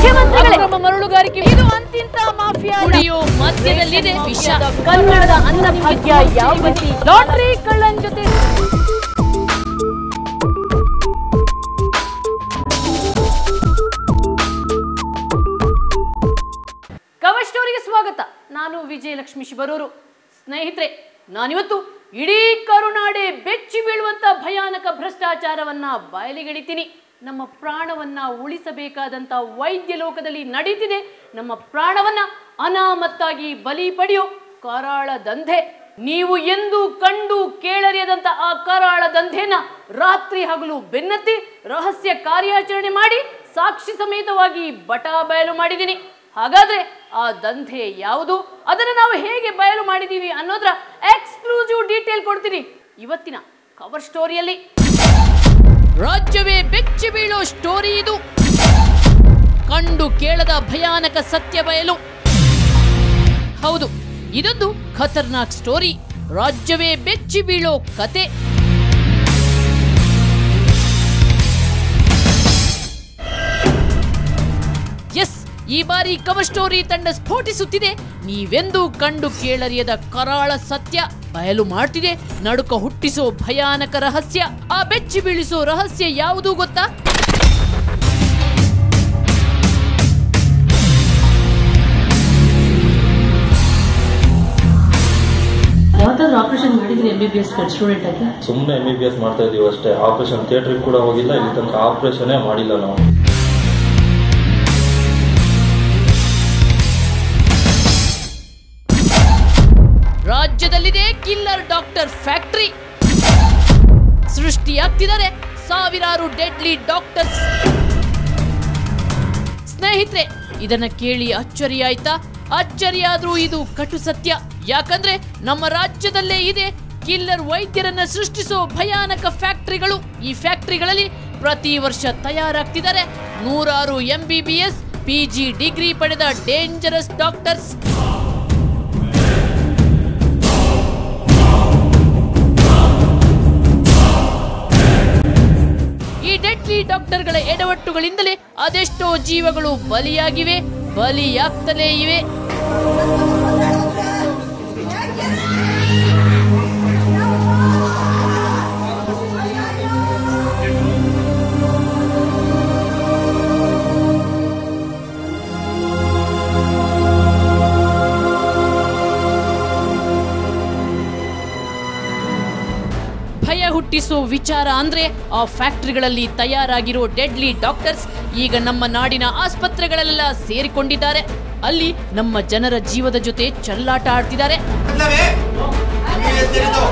ಮುಖ್ಯಮಂತ್ರಿಗಳೇ ಅಕ್ರಮ ಮರಳುಗಾರಿಕೆ ಇದು ಅಂತಿಂತ ಮಾಫಿಯಾ ಕುಡಿಯೋ ಮಧ್ಯದಲ್ಲಿದೆ ವಿಷ ಕನ್ನಡದ ಅನ್ನಭಾಗ್ಯ ಯಾವ ಗತಿ ಲಾಟ್ರಿ ಕಳ್ಳನ್ ಜೊತೆ ಕವರ್ ಸ್ಟೋರಿಗೆ ಸ್ವಾಗತ ನಾನು ವಿಜಯಲಕ್ಷ್ಮಿ ಶಿಬರೂರು ಸ್ನೇಹಿತರೆ ನಾನಿವತ್ತು ಇಡೀ ಕರುನಾಡೆ ಬೆಚ್ಚಿ ಬೀಳುವಂತ ಭಯಾನಕ ಭ್ರಷ್ಟಾಚಾರವನ್ನ ಬಯಲಿಗೆಳಿತೀನಿ ನಮ್ಮ ಪ್ರಾಣವನ್ನ ಉಳಿಸಬೇಕಾದಂತ ವೈದ್ಯ ಲೋಕದಲ್ಲಿ ನಡೀತಿದೆ ನಮ್ಮ ಪ್ರಾಣವನ್ನ ಅನಾಮತ್ತಾಗಿ ಬಲಿ ಪಡೆಯೋ ಕರಾಳ ದಂಧೆ ನೀವು ಎಂದು ಕಂಡು ಕೇಳರಿಯದಂತ ಆ ಕರಾಳ ದಂಧೆನ ರಾತ್ರಿ ಹಗಲು ಬೆನ್ನತ್ತಿ ರಹಸ್ಯ ಕಾರ್ಯಾಚರಣೆ ಮಾಡಿ ಸಾಕ್ಷಿ ಸಮೇತವಾಗಿ ಬಟಾ ಬಯಲು ಮಾಡಿದ್ದೀನಿ ಹಾಗಾದ್ರೆ ಆ ದಂಧೆ ಯಾವುದು ಅದನ್ನು ನಾವು ಹೇಗೆ ಬಯಲು ಮಾಡಿದೀವಿ ಅನ್ನೋದ್ರ ಎಕ್ಸ್ಕ್ಲೂಸಿವ್ ಡೀಟೇಲ್ ಕೊಡ್ತೀನಿ ಇವತ್ತಿನ ಕವರ್ ಸ್ಟೋರಿಯಲ್ಲಿ ರಾಜ್ಯವೇ ಬೆಚ್ಚಿ ಬೀಳೋ ಸ್ಟೋರಿ ಇದು ಕಂಡು ಕೇಳದ ಭಯಾನಕ ಸತ್ಯ ಬಯಲು ಹೌದು ಇದೊಂದು ಖತರ್ನಾಕ್ ಸ್ಟೋರಿ ರಾಜ್ಯವೇ ಬೆಚ್ಚಿ ಬೀಳೋ ಕತೆ ಎಸ್ ಈ ಬಾರಿ ಕವರ್ ಸ್ಟೋರಿ ತಂಡ ಸ್ಫೋಟಿಸುತ್ತಿದೆ ನೀವೆಂದೂ ಕಂಡು ಕೇಳರಿಯದ ಕರಾಳ ಸತ್ಯ ಬಯಲು ಮಾಡ್ತಿದೆ ನಡುಕ ಹುಟ್ಟಿಸೋ ಭಯಾನಕ ರಹಸ್ಯ ಆ ಬೆಚ್ಚಿ ಬೀಳಿಸೋ ರಹಸ್ಯ ಯಾವುದು ಗೊತ್ತಾ ಯಾವತ್ತಾದ್ರೂ ಆಪರೇಷನ್ ಮಾಡಿದ್ರಿ M B B S student ಆಗಿ ಸುಮ್ಮನೆ ಎಂ ಬಿ ಬಿ ಎಸ್ ಮಾಡ್ತಾ ಇದೀವಿ ಅಷ್ಟೇ ಆಪರೇಷನ್ ಥಿಯೇಟ್ರಿಗೆ ಕೂಡ ಹೋಗಿಲ್ಲ ಇಲ್ಲಿ ತನಕ ಆಪರೇಷನ್ನೇ ಮಾಡಿಲ್ಲ ನಾವು ರಾಜ್ಯದಲ್ಲಿದೆ ಕಿಲ್ಲರ್ ಡಾಕ್ಟರ್ ಫ್ಯಾಕ್ಟರಿ ಸೃಷ್ಟಿಯಾಗ್ತಿದ್ದಾರೆ ಸಾವಿರಾರು ಡೆಡ್ಲಿ ಡಾಕ್ಟರ್ಸ್ ಸ್ನೇಹಿತರೆ ಇದನ್ನ ಕೇಳಿ ಅಚ್ಚರಿಯಾಯ್ತಾ ಅಚ್ಚರಿಯಾದ್ರೂ ಇದು ಕಟು ಸತ್ಯ ಯಾಕಂದ್ರೆ ನಮ್ಮ ರಾಜ್ಯದಲ್ಲೇ ಇದೆ ಕಿಲ್ಲರ್ ವೈದ್ಯರನ್ನ ಸೃಷ್ಟಿಸೋ ಭಯಾನಕ ಫ್ಯಾಕ್ಟರಿಗಳು ಈ ಫ್ಯಾಕ್ಟರಿಗಳಲ್ಲಿ ಪ್ರತಿ ವರ್ಷ ತಯಾರಾಗ್ತಿದ್ದಾರೆ ನೂರಾರು M B B S P G degree ಪಡೆದ ಡೇಂಜರಸ್ ಡಾಕ್ಟರ್ಸ್ ಈ ಡೆಡ್ಲಿ ಡಾಕ್ಟರ್ಗಳ ಎಡವಟ್ಟುಗಳಿಂದಲೇ ಅದೆಷ್ಟೋ ಜೀವಗಳು ಬಲಿಯಾಗಿವೆ ಬಲಿಯಾಗ್ತಲೇ ಇವೆ ಭಯ ಹುಟ್ಟಿಸೋ ವಿಚಾರ ಅಂದ್ರೆ ಆ ಫ್ಯಾಕ್ಟರಿಗಳಲ್ಲಿ ತಯಾರಾಗಿರೋ ಡೆಡ್ಲಿ ಡಾಕ್ಟರ್ಸ್ ಈಗ ನಮ್ಮ ನಾಡಿನ ಆಸ್ಪತ್ರೆಗಳಲ್ಲೆಲ್ಲ ಸೇರಿಕೊಂಡಿದ್ದಾರೆ ಅಲ್ಲಿ ನಮ್ಮ ಜನರ ಜೀವದ ಜೊತೆ ಚೆಲ್ಲಾಟ ಆಡ್ತಿದ್ದಾರೆ मतलब है एमबीबीएस दे दो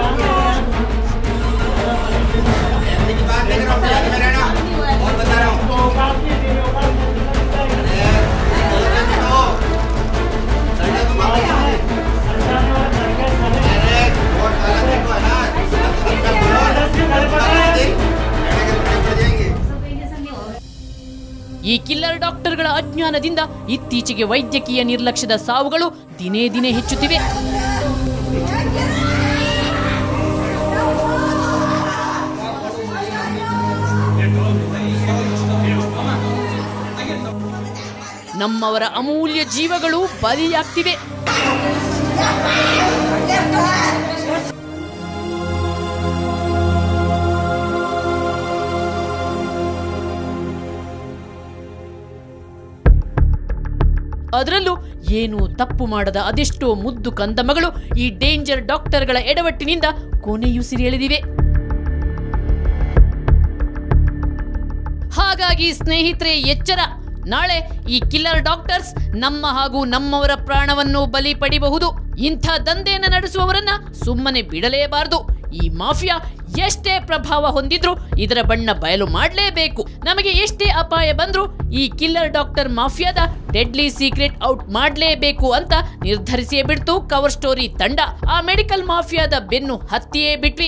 की बात नहीं कर रहा हूँ याद में रहना और बता रहा हूँ अरे, दो, लड़ने को मत बोलो। अरे, बहुत साला देखो है ना, सबका बोलो, बता दे, लड़ने के पीछे पड़ जाएंगे ಈ ಕಿಲ್ಲರ್ ಡಾಕ್ಟರ್ಗಳ ಅಜ್ಞಾನದಿಂದ ಇತ್ತೀಚೆಗೆ ವೈದ್ಯಕೀಯ ನಿರ್ಲಕ್ಷ್ಯದ ಸಾವುಗಳು ದಿನೇ ದಿನೇ ಹೆಚ್ಚುತ್ತಿವೆ ನಮ್ಮವರ ಅಮೂಲ್ಯ ಜೀವಗಳು ಬಲಿಯಾಗ್ತಿವೆ ಅದರಲ್ಲೂ ಏನು ತಪ್ಪು ಮಾಡದ ಅದೆಷ್ಟೋ ಮುದ್ದು ಕಂದಮಗಳು ಈ ಡೇಂಜರ್ ಡಾಕ್ಟರ್ಗಳ ಎಡವಟ್ಟಿನಿಂದ ಕೊನೆಯುಸಿರೆಳೆದಿವೆ ಹಾಗಾಗಿ ಸ್ನೇಹಿತರೆ ಎಚ್ಚರ ನಾಳೆ ಈ ಕಿಲ್ಲರ್ ಡಾಕ್ಟರ್ಸ್ ನಮ್ಮ ಹಾಗೂ ನಮ್ಮವರ ಪ್ರಾಣವನ್ನು ಬಲಿ ಪಡಿಬಹುದು ಇಂಥ ದಂಧೆಯನ್ನು ನಡೆಸುವವರನ್ನ ಸುಮ್ಮನೆ ಬಿಡಲೇಬಾರದು ಈ ಮಾಫಿಯಾ ಎಷ್ಟೇ ಪ್ರಭಾವ ಹೊಂದಿದ್ರು ಇದರ ಬಣ್ಣ ಬಯಲು ಮಾಡಲೇಬೇಕು ನಮಗೆ ಎಷ್ಟೇ ಅಪಾಯ ಬಂದ್ರು ಈ ಕಿಲ್ಲರ್ ಡಾಕ್ಟರ್ ಮಾಫಿಯಾದ ಡೆಡ್ಲಿ ಸೀಕ್ರೆಟ್ ಔಟ್ ಮಾಡಲೇಬೇಕು ಅಂತ ನಿರ್ಧರಿಸಿಯೇ ಬಿಡ್ತು ಕವರ್ ಸ್ಟೋರಿ ತಂಡ ಆ ಮೆಡಿಕಲ್ ಮಾಫಿಯಾದ ಬೆನ್ನು ಹತ್ತಿಯೇ ಬಿಟ್ವಿ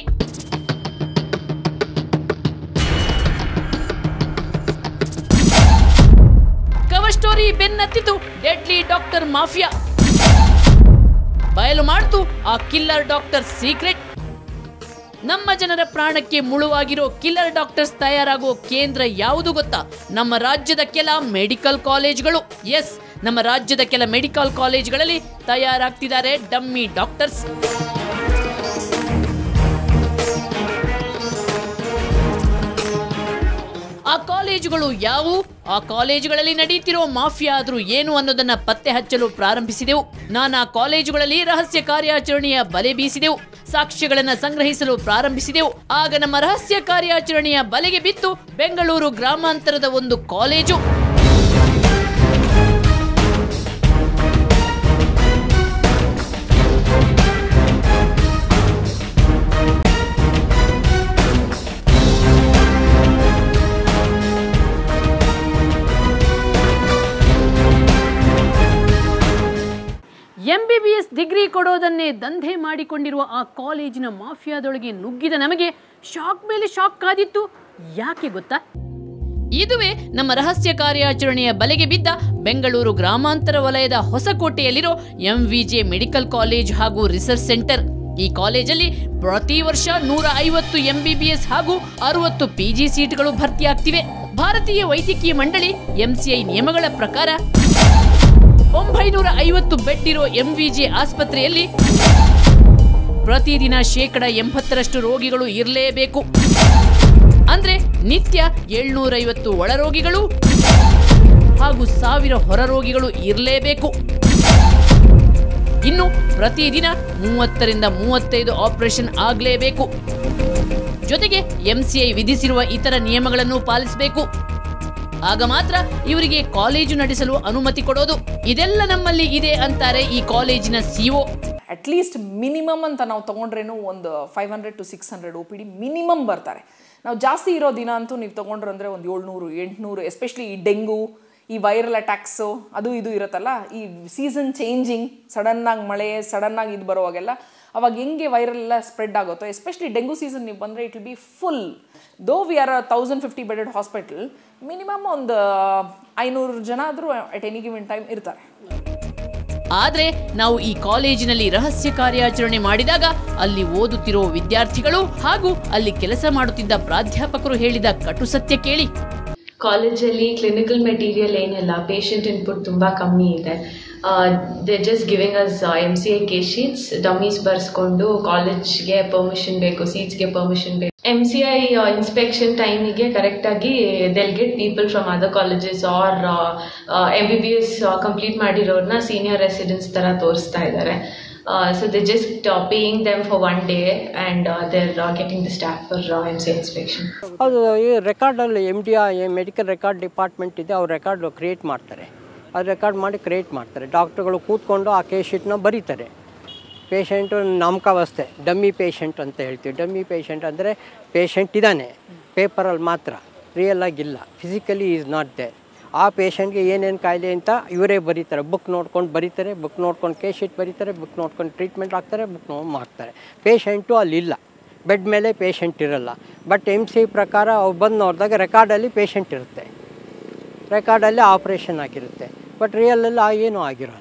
ಕವರ್ ಸ್ಟೋರಿ ಬೆನ್ನತ್ತಿತು ಡೆಡ್ಲಿ ಡಾಕ್ಟರ್ ಮಾಫಿಯಾ ಬಯಲು ಮಾಡ್ತು ಆ ಕಿಲ್ಲರ್ ಡಾಕ್ಟರ್ ಸೀಕ್ರೆಟ್ ನಮ್ಮ ಜನರ ಪ್ರಾಣಕ್ಕೆ ಮುಳುವಾಗಿರೋ ಕಿಲ್ಲರ್ ಡಾಕ್ಟರ್ಸ್ ತಯಾರಾಗೋ ಕೇಂದ್ರ ಯಾವುದು ಗೊತ್ತಾ ನಮ್ಮ ರಾಜ್ಯದ ಕೆಲ ಮೆಡಿಕಲ್ ಕಾಲೇಜ್ಗಳು ಎಸ್ ನಮ್ಮ ರಾಜ್ಯದ ಕೆಲ ಮೆಡಿಕಲ್ ಕಾಲೇಜ್ಗಳಲ್ಲಿ ತಯಾರಾಗ್ತಿದ್ದಾರೆ ಡಮ್ಮಿ ಡಾಕ್ಟರ್ಸ್ ಆ ಕಾಲೇಜುಗಳು ಯಾವುವು ಆ ಕಾಲೇಜುಗಳಲ್ಲಿ ನಡೀತಿರೋ ಮಾಫಿಯಾ ಆದ್ರೂ ಏನು ಅನ್ನೋದನ್ನ ಪತ್ತೆ ಹಚ್ಚಲು ಪ್ರಾರಂಭಿಸಿದೆವು ನಾನಾ ಕಾಲೇಜುಗಳಲ್ಲಿ ರಹಸ್ಯ ಕಾರ್ಯಾಚರಣೆಯ ಬಲೆ ಬೀಸಿದೆವು ಸಾಕ್ಷ್ಯಗಳನ್ನ ಸಂಗ್ರಹಿಸಲು ಪ್ರಾರಂಭಿಸಿದೆವು ಆಗ ನಮ್ಮ ರಹಸ್ಯ ಕಾರ್ಯಾಚರಣೆಯ ಬಲೆಗೆ ಬಿತ್ತು ಬೆಂಗಳೂರು ಗ್ರಾಮಾಂತರದ ಒಂದು college M B B S degree ಕೊಡೋದನ್ನೇ ದಂಧೆ ಮಾಡಿಕೊಂಡಿರುವ ಆ ಕಾಲೇಜಿನ ಮಾಫಿಯಾದೊಳಗೆ ನುಗ್ಗಿದ ನಮಗೆ ಶಾಕ್ ಮೇಲೆ ಶಾಕ್ ಕಾದಿತ್ತು ಯಾಕೆ ಗೊತ್ತಾ ಇದುವೇ ನಮ್ಮ ರಹಸ್ಯ ಕಾರ್ಯಾಚರಣೆಯ ಬಲೆಗೆ ಬಿದ್ದ ಬೆಂಗಳೂರು ಗ್ರಾಮಾಂತರ ವಲಯದ ಹೊಸಕೋಟೆಯಲ್ಲಿರೋ ಎಂವಿಜೆ ಮೆಡಿಕಲ್ ಕಾಲೇಜ್ ಹಾಗೂ ರಿಸರ್ಚ್ ಸೆಂಟರ್ ಈ ಕಾಲೇಜಲ್ಲಿ ಪ್ರತಿ ವರ್ಷ ನೂರ ಐವತ್ತು ಎಂಬಿಬಿಎಸ್ ಹಾಗೂ ಅರವತ್ತು ಪಿಜಿ ಸೀಟ್ಗಳು ಭರ್ತಿಯಾಗ್ತಿವೆ ಭಾರತೀಯ ವೈದ್ಯಕೀಯ ಮಂಡಳಿ ಎಂಸಿಐ ನಿಯಮಗಳ ಪ್ರಕಾರ ಒಂಬೈನೂರ ಐವತ್ತು ಬೆಡ್ ಇರೋ ಎಂವಿಜೆ ಆಸ್ಪತ್ರೆಯಲ್ಲಿ ಪ್ರತಿದಿನ ಶೇಕಡ ಎಂಬತ್ತರಷ್ಟು ರೋಗಿಗಳು ಇರಲೇಬೇಕು ಅಂದ್ರೆ ನಿತ್ಯ ಏಳ್ನೂರೈವತ್ತು ಒಳರೋಗಿಗಳು ಹಾಗೂ ಸಾವಿರ ಹೊರ ರೋಗಿಗಳು ಇರಲೇಬೇಕು ಇನ್ನು ಪ್ರತಿದಿನ ಮೂವತ್ತರಿಂದ ಮೂವತ್ತೈದು ಆಪರೇಷನ್ ಆಗಲೇಬೇಕು ಜೊತೆಗೆ ಎಂಸಿಐ ವಿಧಿಸಿರುವ ಇತರ ನಿಯಮಗಳನ್ನು ಪಾಲಿಸಬೇಕು ಆಗ ಮಾತ್ರ ಇವರಿಗೆ ಕಾಲೇಜು ನಡೆಸಲು ಅನುಮತಿ ಕೊಡೋದು ಇದೆಲ್ಲ ನಮ್ಮಲ್ಲಿ ಇದೆ ಅಂತಾರೆ ಈ ಕಾಲೇಜಿನ ಸಿಒ ಅಟ್ಲೀಸ್ಟ್ ಮಿನಿಮಮ್ ಅಂತ ನಾವು ತೊಗೊಂಡ್ರೇನು ಒಂದು five hundred to six hundred O P D minimum ಬರ್ತಾರೆ ನಾವು ಜಾಸ್ತಿ ಇರೋ ದಿನ ಅಂತೂ ನೀವು ತೊಗೊಂಡ್ರೆ ಅಂದರೆ ಒಂದು ಏಳ್ನೂರು ಎಂಟುನೂರು ಎಸ್ಪೆಷಲಿ ಈ ಡೆಂಗು ಈ ವೈರಲ್ ಅಟ್ಯಾಕ್ಸು ಅದು ಇದು ಇರುತ್ತಲ್ಲ ಈ ಸೀಸನ್ ಚೇಂಜಿಂಗ್ ಸಡನ್ನಾಗಿ ಮಳೆ ಸಡನ್ನಾಗಿ ಇದು ಬರುವಾಗೆಲ್ಲ ಅವಾಗ ಹೆಂಗೆ ವೈರಲ್ ಎಲ್ಲ ಸ್ಪ್ರೆಡ್ ಆಗುತ್ತೋ ಎಸ್ಪೆಷಲಿ ಡೆಂಗು ಸೀಸನ್ ನೀವು ಬಂದರೆ it will be full though we are thousand fifty bedded hospital minimum ಒಂದು ಐನೂರು ಜನ ಆದರೂ ಅಟ್ ಎನಿ ಗಿವನ್ ಟೈಮ್ ಇರ್ತಾರೆ ಆದ್ರೆ ನಾವು ಈ ಕಾಲೇಜಿನಲ್ಲಿ ರಹಸ್ಯ ಕಾರ್ಯಾಚರಣೆ ಮಾಡಿದಾಗ ಅಲ್ಲಿ ಓದುತ್ತಿರೋ ವಿದ್ಯಾರ್ಥಿಗಳು ಹಾಗೂ ಅಲ್ಲಿ ಕೆಲಸ ಮಾಡುತ್ತಿದ್ದ ಪ್ರಾಧ್ಯಾಪಕರು ಹೇಳಿದ ಕಟು ಸತ್ಯ ಕೇಳಿ ಕಾಲೇಜಲ್ಲಿ ಕ್ಲಿನಿಕಲ್ ಮೆಟೀರಿಯಲ್ ಏನಿಲ್ಲ ಪೇಷಂಟ್ ಇನ್ಪುಟ್ ತುಂಬ ಕಮ್ಮಿ ಇದೆ they just giving us M C I K sheets dummies ಬರ್ಸ್ಕೊಂಡು ಕಾಲೇಜ್ಗೆ ಪರ್ಮಿಷನ್ ಬೇಕು ಸೀಟ್ಸ್ಗೆ ಪರ್ಮಿಷನ್ ಬೇಕು ಎಮ್ ಸಿ ಐ ಇನ್ಸ್ಪೆಕ್ಷನ್ ಟೈಮಿಗೆ ಕರೆಕ್ಟಾಗಿ they'll get people from other colleges are M B B S complete ಮಾಡಿರೋರನ್ನ ಸೀನಿಯರ್ ರೆಸಿಡೆನ್ಸ್ ಥರ ತೋರಿಸ್ತಾ ಇದ್ದಾರೆ so they just paying them for one day and they're getting the staff for M C inspection ಅದು ಈ ರೆಕಾರ್ಡಲ್ಲಿ M D I medical record department ಇದೆ ಅವ್ರು record create ಮಾಡ್ತಾರೆ ಅದು ರೆಕಾರ್ಡ್ ಮಾಡಿ ಕ್ರಿಯೇಟ್ ಮಾಡ್ತಾರೆ ಡಾಕ್ಟ್ರುಗಳು ಕೂತ್ಕೊಂಡು ಆ ಕೇಸ್ ಶೀಟ್ನ ಬರೀತಾರೆ ಪೇಷಂಟು ನಾಮಕಾವಸ್ಥೆ ಡಮ್ಮಿ ಪೇಷಂಟ್ ಅಂತ ಹೇಳ್ತೀವಿ ಡಮ್ಮಿ ಪೇಷಂಟ್ ಅಂದರೆ ಪೇಷಂಟ್ ಇದ್ದಾನೆ ಪೇಪರಲ್ಲಿ ಮಾತ್ರ ರಿಯಲ್ ಆಗಿಲ್ಲ ಫಿಸಿಕಲಿ ಈಸ್ ನಾಟ್ ದೇ ಆ ಪೇಷಂಟ್ಗೆ ಏನೇನು ಕಾಯಿಲೆ ಅಂತ ಇವರೇ ಬರೀತಾರೆ ಬುಕ್ ನೋಡ್ಕೊಂಡು ಬರೀತಾರೆ ಬುಕ್ ನೋಡ್ಕೊಂಡು ಕೇಸ್ ಶೀಟ್ ಬರೀತಾರೆ ಬುಕ್ ನೋಡ್ಕೊಂಡು ಟ್ರೀಟ್ಮೆಂಟ್ ಆಗ್ತಾರೆ ಬುಕ್ ನೋಡಿ ಮಾಡ್ತಾರೆ ಪೇಷಂಟು ಅಲ್ಲಿಲ್ಲ ಬೆಡ್ ಮೇಲೆ ಪೇಷಂಟ್ ಇರಲ್ಲ ಬಟ್ ಎಮ್ ಸಿ ಪ್ರಕಾರ ಅವ್ರು ಬಂದು ನೋಡಿದಾಗ ರೆಕಾರ್ಡಲ್ಲಿ ಪೇಷಂಟ್ ಇರುತ್ತೆ ರೆಕಾರ್ಡಲ್ಲಿ ಆಪ್ರೇಷನ್ ಆಗಿರುತ್ತೆ ಬಟ್ ರಿಯಲಲ್ಲಿ ಆ ಏನೂ ಆಗಿರೋಲ್ಲ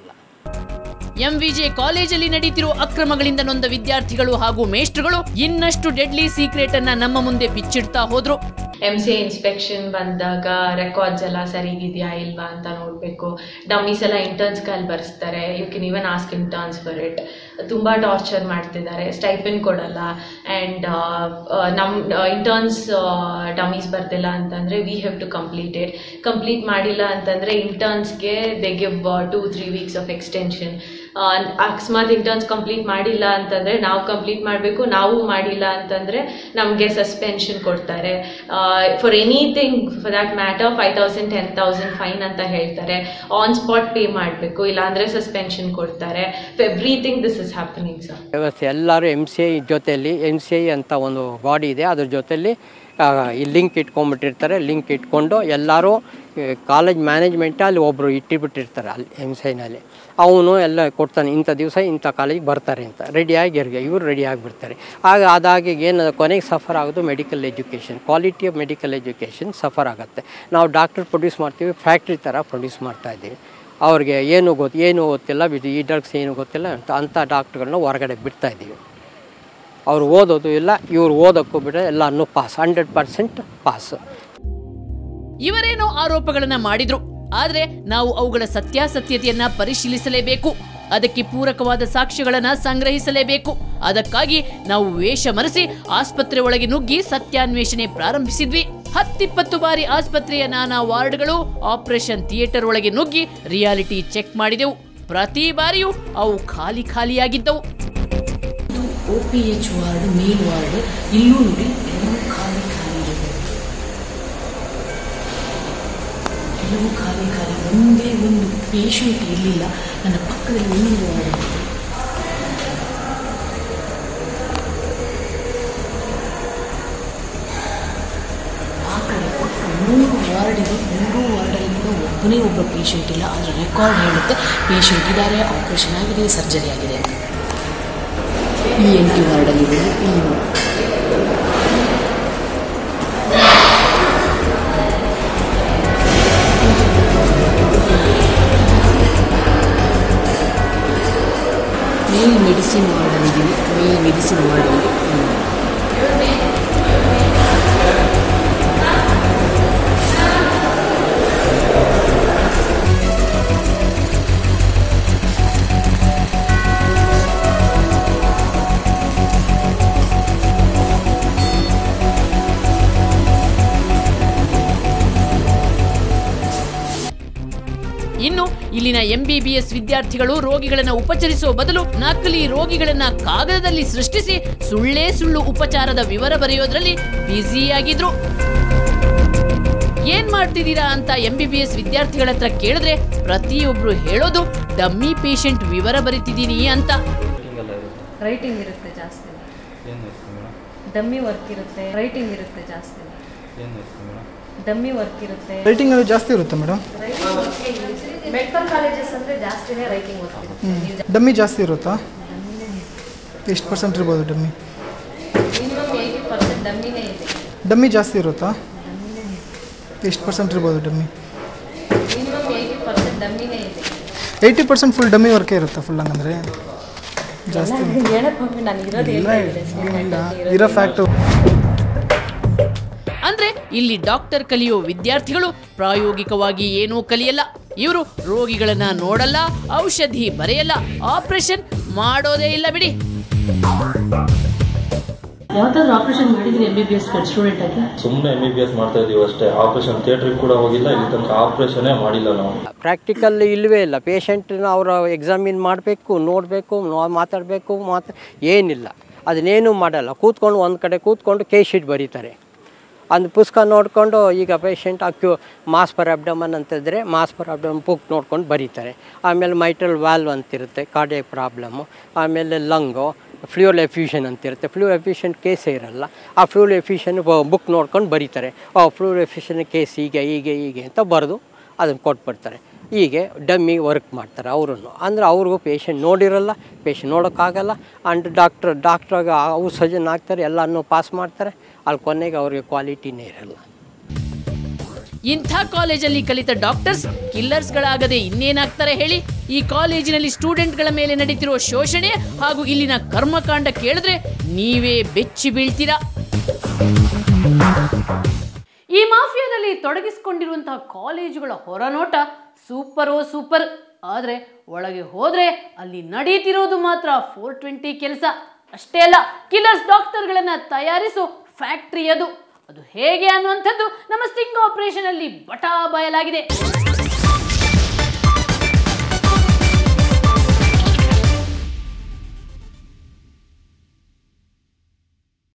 ಎಂವಿಜೆ ಕಾಲೇಜಲ್ಲಿ ನಡೀತಿರೋ ಅಕ್ರಮಗಳಿಂದ ನೊಂದ ವಿದ್ಯಾರ್ಥಿಗಳು ಹಾಗೂ ಮೇಷ್ಟ್ರುಗಳು ಇನ್ನಷ್ಟು ಡೆಡ್ಲಿ ಸೀಕ್ರೆಟ್ ಅನ್ನ ನಮ್ಮ ಮುಂದೆ ಬಿಚ್ಚಿಡ್ತಾ ಹೋದ್ರು ಎಮ್ ಸಿ ಇನ್ಸ್ಪೆಕ್ಷನ್ ಬಂದಾಗ ರೆಕಾರ್ಡ್ಸ್ ಎಲ್ಲ ಸರಿಗಿದೆಯಾ ಇಲ್ವಾ ಅಂತ ನೋಡಬೇಕು ಡಮ್ಮೀಸ್ ಎಲ್ಲ ಇಂಟರ್ನ್ಸ್ ಅಲ್ಲಿ ಬರ್ಸ್ತಾರೆ you can even ask interns for it ತುಂಬ ಟಾರ್ಚರ್ ಮಾಡ್ತಿದ್ದಾರೆ ಸ್ಟೈಪನ್ ಕೊಡಲ್ಲ ಆ್ಯಂಡ್ ನಮ್ಮ ಇಂಟರ್ನ್ಸ್ ಡಮ್ಮೀಸ್ ಬರ್ತಿಲ್ಲ ಅಂತಂದರೆ we have to complete it complete ಮಾಡಿಲ್ಲ ಅಂತಂದರೆ ಇಂಟರ್ನ್ಸ್ಗೆ they give two three weeks of extension ಅಕಸ್ಮಾತ್ ಇಂಟರ್ನ್ಸ್ ಕಂಪ್ಲೀಟ್ ಮಾಡಿಲ್ಲ ಅಂತಂದರೆ ನಾವು ಕಂಪ್ಲೀಟ್ ಮಾಡಬೇಕು ನಾವು ಮಾಡಿಲ್ಲ ಅಂತಂದರೆ ನಮಗೆ ಸಸ್ಪೆನ್ಷನ್ ಕೊಡ್ತಾರೆ for anything for that matter five thousand ten thousand fine ಅಂತ ಹೇಳ್ತಾರೆ ಆನ್ ಸ್ಪಾಟ್ ಪೇ ಮಾಡಬೇಕು ಇಲ್ಲಾಂದರೆ ಸಸ್ಪೆನ್ಷನ್ ಕೊಡ್ತಾರೆ everything this is happening sir ವ್ಯವಸ್ಥೆ ಎಲ್ಲರೂ ಎಮ್ ಸಿ ಐ ಜೊತೆಯಲ್ಲಿ ಎಮ್ ಸಿ ಐ ಅಂತ ಒಂದು ಬಾಡಿ ಇದೆ ಅದ್ರ ಜೊತೆಯಲ್ಲಿ ಆ, ಈ ಲಿಂಕ್ ಇಟ್ಕೊಂಡ್ಬಿಟ್ಟಿರ್ತಾರೆ ಲಿಂಕ್ ಇಟ್ಕೊಂಡು ಎಲ್ಲರೂ ಕಾಲೇಜ್ ಮ್ಯಾನೇಜ್ಮೆಂಟ್ ಅಲ್ಲಿ ಒಬ್ಬರು ಇಟ್ಟಿಬಿಟ್ಟಿರ್ತಾರೆ ಅಲ್ಲಿ ಎಮ್ ಸಿ ಐನಲ್ಲಿ ಅವನು ಎಲ್ಲ ಕೊಡ್ತಾನೆ ಇಂಥ ದಿವಸ ಇಂಥ ಕಾಲೇಜಿಗೆ ಬರ್ತಾರೆ ಅಂತ ರೆಡಿಯಾಗಿ ಇರ್ಗೆ ಇವರು ರೆಡಿಯಾಗಿ ಬಿಡ್ತಾರೆ ಆಗ ಅದಾಗಿ ಏನು ಕೊನೆಗೆ ಸಫರ್ ಆಗೋದು medical education quality of medical education suffer ಆಗುತ್ತೆ ನಾವು ಡಾಕ್ಟರ್ ಪ್ರೊಡ್ಯೂಸ್ ಮಾಡ್ತೀವಿ ಫ್ಯಾಕ್ಟ್ರಿ ಥರ ಪ್ರೊಡ್ಯೂಸ್ ಮಾಡ್ತಾ ಇದ್ದೀವಿ ಅವ್ರಿಗೆ ಏನು ಗೊತ್ತು ಏನು ಗೊತ್ತಿಲ್ಲ ಬಿಟ್ಟು ಈ ಡ್ರಗ್ಸ್ ಏನು ಗೊತ್ತಿಲ್ಲ ಅಂತ ಅಂಥ ಡಾಕ್ಟ್ರುಗಳನ್ನ ಹೊರಗಡೆ ಬಿಡ್ತಾ ಇದ್ದೀವಿ ಅವ್ರು ಓದೋದು ಇಲ್ಲ ಇವ್ರು ಓದೋಕ್ಕೂ ಬಿಟ್ಟರೆ ಎಲ್ಲನೂ ಪಾಸ್ ಹಂಡ್ರೆಡ್ ಪರ್ಸೆಂಟ್ ಪಾಸ್ ಇವರೇನೋ ಆರೋಪಗಳನ್ನ ಮಾಡಿದ್ರು ಆದ್ರೆ ನಾವು ಅವುಗಳ ಸತ್ಯಾಸತ್ಯತೆಯನ್ನ ಪರಿಶೀಲಿಸಲೇಬೇಕು ಅದಕ್ಕೆ ಪೂರಕವಾದ ಸಾಕ್ಷ್ಯಗಳನ್ನ ಸಂಗ್ರಹಿಸಲೇಬೇಕು ಅದಕ್ಕಾಗಿ ನಾವು ವೇಷ ಮರೆಸಿ ಆಸ್ಪತ್ರೆ ಒಳಗೆ ನುಗ್ಗಿ ಸತ್ಯಾನ್ವೇಷಣೆ ಪ್ರಾರಂಭಿಸಿದ್ವಿ ಹತ್ತಿಪ್ಪತ್ತು ಬಾರಿ ಆಸ್ಪತ್ರೆಯ ನಾನಾ ವಾರ್ಡ್ಗಳು ಆಪರೇಷನ್ ಥಿಯೇಟರ್ ಒಳಗೆ ನುಗ್ಗಿ ರಿಯಾಲಿಟಿ ಚೆಕ್ ಮಾಡಿದೆವು ಪ್ರತಿ ಬಾರಿಯೂ ಅವು ಖಾಲಿ ಖಾಲಿಯಾಗಿದ್ದವು O P H ward male ward ಇಲ್ಲೂ ನೋಡಿ ಎಲ್ಲವೂ ಖಾಲಿ ಖಾಲಿ ಇದೆ ಎಲ್ಲವೂ ಖಾಲಿ ಖಾಲಿ ಒಂದೇ ಒಂದು ಪೇಷಂಟ್ ಇರಲಿಲ್ಲ ನನ್ನ ಪಕ್ಕದಲ್ಲಿ ಇನ್ನೊಂದು ವಾರ್ಡ್ ಇದೆ ಆ ಕಡೆ ಪಕ್ಕ ಮೂರು ವಾರ್ಡ್ ಇದೆ ಮೂರು ವಾರ್ಡಲ್ಲಿ ಕೂಡ ಒಬ್ಬನೇ ಒಬ್ಬ ಪೇಷಂಟ್ ಇಲ್ಲ ಅದರ ರೆಕಾರ್ಡ್ ಹೇಳುತ್ತೆ ಪೇಷಂಟ್ ಇದ್ದಾರೆ ಆಪರೇಷನ್ ಆಗಿದೆ ಸರ್ಜರಿ ಆಗಿದೆ ಅಂತ ಇ ಎನ್ ಟಿ ವಾರ್ಡಲ್ಲಿದೆ ಇಲ್ಲಿ ಮೇಲ್ ಮೆಡಿಸಿನ್ ವಾರ್ಡಲ್ಲಿದ್ದೀವಿ ಮೇಲ್ ಮೆಡಿಸಿನ್ ವಾರ್ಡಲ್ಲಿ ಇನ್ನು ಇಲ್ಲಿನ ಎಂಬಿಬಿಎಸ್ ವಿದ್ಯಾರ್ಥಿಗಳು ರೋಗಿಗಳನ್ನ ಉಪಚರಿಸುವ ಬದಲು ನಕಲಿ ರೋಗಿಗಳನ್ನ ಕಾಗದದಲ್ಲಿ ಸೃಷ್ಟಿಸಿ ಸುಳ್ಳೇ ಸುಳ್ಳು ಉಪಚಾರದ ವಿವರ ಬರೆಯೋದ್ರಲ್ಲಿ ಬ್ಯುಸಿಯಾಗಿದ್ರು ಏನ್ ಮಾಡ್ತಿದ್ದೀರಾ ಅಂತ ಎಂಬಿಬಿಎಸ್ ವಿದ್ಯಾರ್ಥಿಗಳ ಹತ್ರ ಕೇಳಿದ್ರೆ ಪ್ರತಿಯೊಬ್ರು ಹೇಳೋದು ಡಮ್ಮಿ ಪೇಷಂಟ್ ವಿವರ ಬರಿತಿದ್ದೀನಿ ಅಂತ ರೈಟಿಂಗ್ ಇರುತ್ತೆ ಜಾಸ್ತಿ ಡಮ್ಮಿ ವರ್ಕ್ ಇರುತ್ತೆ ರೈಟಿಂಗ್ ಇರುತ್ತೆ ಜಾಸ್ತಿ ಡಮ್ಮಿ ವರ್ಕ್ ಇರುತ್ತೆ ರೈಟಿಂಗ್ ಅದು ಜಾಸ್ತಿ ಇರುತ್ತೆ ಮೇಡಮ್ ಮೆಡಿಕಲ್ ಕಾಲೇಜಸ್ ಅಂದರೆ ಜಾಸ್ತಿನೇ ರೈಟಿಂಗ್ ವರ್ಕ್ ಇರುತ್ತೆ ಡಮ್ಮಿ ಜಾಸ್ತಿ ಇರುತ್ತಾ ಎಷ್ಟು ಪರ್ಸೆಂಟ್ ಇರ್ಬೋದು ಡಮ್ಮಿ ಮಿನಿಮಮ್ ಏಯ್ಟಿ ಪರ್ಸೆಂಟ್ ಡಮ್ಮಿನೇ ಇದೆ ಡಮ್ಮಿ ಜಾಸ್ತಿ ಇರುತ್ತಾ ಎಷ್ಟು ಪರ್ಸೆಂಟ್ ಇರ್ಬೋದು ಡಮ್ಮಿ ಮಿನಿಮಮ್ ಏಯ್ಟಿ ಪರ್ಸೆಂಟ್ ಡಮ್ಮಿನೇ ಇದೆ ಏಯ್ಟಿ ಪರ್ಸೆಂಟ್ ಫುಲ್ ಡಮ್ಮಿ ವರ್ಕೇ ಇರುತ್ತಾ ಫುಲ್ ಹಂಗಂದ್ರೆ ಜಾಸ್ತಿ ಹೇಳಕ್ ಹೋಗಿ ನಾನು ಇರೋದು ಇಲ್ಲ ಹೇಳ್ತಾ ಇಲ್ಲ ಇರೋ ಫ್ಯಾಕ್ಟು ಅಂದ್ರೆ ಇಲ್ಲಿ ಡಾಕ್ಟರ್ ಕಲಿಯೋ ವಿದ್ಯಾರ್ಥಿಗಳು ಪ್ರಾಯೋಗಿಕವಾಗಿ ಏನೂ ಕಲಿಯಲ್ಲ ಇವರು ರೋಗಿಗಳನ್ನ ನೋಡಲ್ಲ ಔಷಧಿ ಬರೆಯಲ್ಲ ಆಪರೇಷನ್ ಮಾಡೋದೇ ಇಲ್ಲ ಬಿಡಿ ಯಾವತ್ತಾದ್ರೂ ಆಪರೇಷನ್ ಮಾಡಿದ್ರಿ M B B S student ಆಗಿ ಸುಮ್ಮನೆ ಎಮ್ ಬಿ ಬಿ ಎಸ್ ಮಾಡ್ತಾ ಇದೀವಿ ಅಷ್ಟೇ ಆಪರೇಷನ್ ಥಿಯೇಟ್ರಿಗೆ ಕೂಡ ಹೋಗಿಲ್ಲ ಇಲ್ಲಿ ತನಕ ಆಪರೇಷನೇ ಮಾಡಿಲ್ಲ ನಾವು ಪ್ರಾಕ್ಟಿಕಲ್ ಇಲ್ಲವೇ ಇಲ್ಲ ಪೇಷಂಟ್ನ ಅವರು ಎಕ್ಸಾಮಿನ್ ಮಾಡಬೇಕು ನೋಡಬೇಕು ಮಾತಾಡಬೇಕು ಮಾತಾ ಏನಿಲ್ಲ ಅದನ್ನೇನು ಮಾಡಲ್ಲ ಕೂತ್ಕೊಂಡು ಒಂದು ಕಡೆ ಕೂತ್ಕೊಂಡು ಕೇಸ್ ಶೀಟ್ ಬರೀತಾರೆ ಒಂದು ಪುಸ್ತಕ ನೋಡಿಕೊಂಡು ಈಗ ಪೇಷಂಟ್ ಅಕ್ಯೂ ಮಾಸ್ ಪರ್ ಅಬ್ಡಮನ್ ಅಂತಿದ್ರೆ ಮಾಸ್ ಪರ್ ಅಬ್ಡಮನ್ ಬುಕ್ ನೋಡ್ಕೊಂಡು ಬರೀತಾರೆ ಆಮೇಲೆ ಮೈಟ್ರಲ್ ವಾಲ್ವ್ ಅಂತಿರುತ್ತೆ ಕಾರ್ಡಿಯಕ್ ಪ್ರಾಬ್ಲಮ್ಮು ಆಮೇಲೆ ಲಂಗು ಫ್ಲೂಯಲ್ ಎಫ್ಯೂಷನ್ ಅಂತಿರುತ್ತೆ ಫ್ಲೂಯಲ್ ಎಫ್ಯೂಷನ್ ಕೇಸೇ ಇರಲ್ಲ ಆ ಫ್ಲೂಯಲ್ ಎಫ್ಯೂಷನ್ ಬುಕ್ ನೋಡ್ಕೊಂಡು ಬರೀತಾರೆ ಓ ಫ್ಲೂಯಲ್ ಎಫ್ಯೂಷನ್ ಕೇಸ್ ಹೀಗೆ ಹೀಗೆ ಹೀಗೆ ಅಂತ ಬರೆದು ಅದನ್ನು ಕೊಟ್ಬಿಡ್ತಾರೆ ಹೀಗೆ ಡಮ್ಮಿ ವರ್ಕ್ ಮಾಡ್ತಾರೆ ಅವರು ಅಂದರೆ ಅವ್ರಿಗೂ ಪೇಷಂಟ್ ನೋಡಿರಲ್ಲ ಪೇಷಂಟ್ ನೋಡೋಕ್ಕಾಗಲ್ಲ ಆ್ಯಂಡ್ ಡಾಕ್ಟ್ರ್ ಡಾಕ್ಟ್ರಾಗ ಔಷಧನ ಹಾಕ್ತಾರೆ ಎಲ್ಲನೂ ಪಾಸ್ ಮಾಡ್ತಾರೆ ಅಲ್ಲಿ ಕೊನೆಗೆ ಅವ್ರಿಗೆ ಕ್ವಾಲಿಟಿನೇ ಇರಲ್ಲ ಇಂಥ ಕಾಲೇಜಲ್ಲಿ ಕಲಿತ ಡಾಕ್ಟರ್ಸ್ ಕಿಲ್ಲರ್ಸ್ಗಳಾಗದೆ ಇನ್ನೇನಾಗ್ತಾರೆ ಹೇಳಿ ಈ ಕಾಲೇಜಿನಲ್ಲಿ ಸ್ಟೂಡೆಂಟ್ಗಳ ಮೇಲೆ ನಡೀತಿರೋ ಶೋಷಣೆ ಹಾಗೂ ಇಲ್ಲಿನ ಕರ್ಮಕಾಂಡ ಕೇಳಿದ್ರೆ ನೀವೇ ಬೆಚ್ಚಿ ಬೀಳ್ತೀರಾ ಈ ಮಾಫಿಯಾದಲ್ಲಿ ತೊಡಗಿಸಿಕೊಂಡಿರುವಂತಹ ಕಾಲೇಜುಗಳ ಹೊರನೋಟ ಸೂಪರೋ ಸೂಪರ್ ಆದರೆ ಒಳಗೆ ಹೋದ್ರೆ ಅಲ್ಲಿ ನಡೀತಿರೋದು ಮಾತ್ರ ಫೋರ್ ಟ್ವೆಂಟಿ ಕೆಲಸ ಅಷ್ಟೇ ಅಲ್ಲ ಕಿಲ್ಲರ್ಸ್ ಡಾಕ್ಟರ್ಗಳನ್ನ ತಯಾರಿಸೋ ಫ್ಯಾಕ್ಟ್ರಿ ಅದು ಅದು ಹೇಗೆ ಅನ್ನುವಂಥದ್ದು ನಮ್ಮ ಸ್ಟಿಂಗ್ ಆಪರೇಷನ್ ಅಲ್ಲಿ ಬಟಾ ಬಯಲಾಗಿದೆ